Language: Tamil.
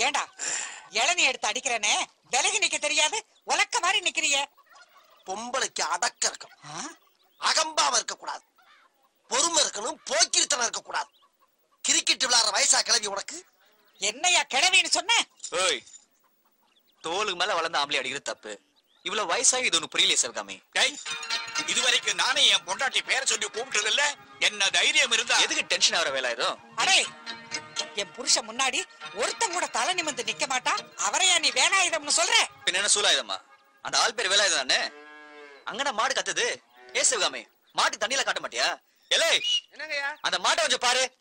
ஏண்டா இளநீ எடுத்து அடிக்கிறேனே விலகி நிக்க தெரியாது உலக்க மாதிரி நிக்கிறிய பொம்பளைக்கு அடக்க இருக்கும் அகம்பாவ இருக்க கூடாது பொறுமை இருக்கணும் போக்கிரித்தனம் இருக்க கூடாது கிரிக்கெட் விளையாடுற வயசா கிளம்பி உனக்கு என்னையா கிழவின்னு சொன்ன ஓய் தோலுக்கு மேல வளர்ந்த ஆம்பளை அடிக்கிறது தப்பு இவ்வளவு வயசாகி இது ஒண்ணு புரியலையே சிவகாமி டேய் இதுவரைக்கும் நானே என் பொண்டாட்டி பேரை சொல்லி கூப்பிட்டது இல்ல என்ன தைரியம் இருந்தா எதுக்கு டென்ஷன் ஆகிற வேலை ஆயிரும் அடே என் புருஷன் முன்னாடி ஒருத்தன் கூட தலை நிமிர்ந்து நிக்க மாட்டா அவரையா நீ வேலாயுதம்னு சொல்ற பின்ன என்ன சூலாயுதம்மா அந்த ஆள் பேர் வேலாயுதம் தானே அங்கன மாடு கத்துது ஏ சிவகாமி மாட்டு தண்ணியில காட்ட மாட்டியா எலே என்னங்கய்யா அந்த மாட்டை கொஞ்சம் பாரு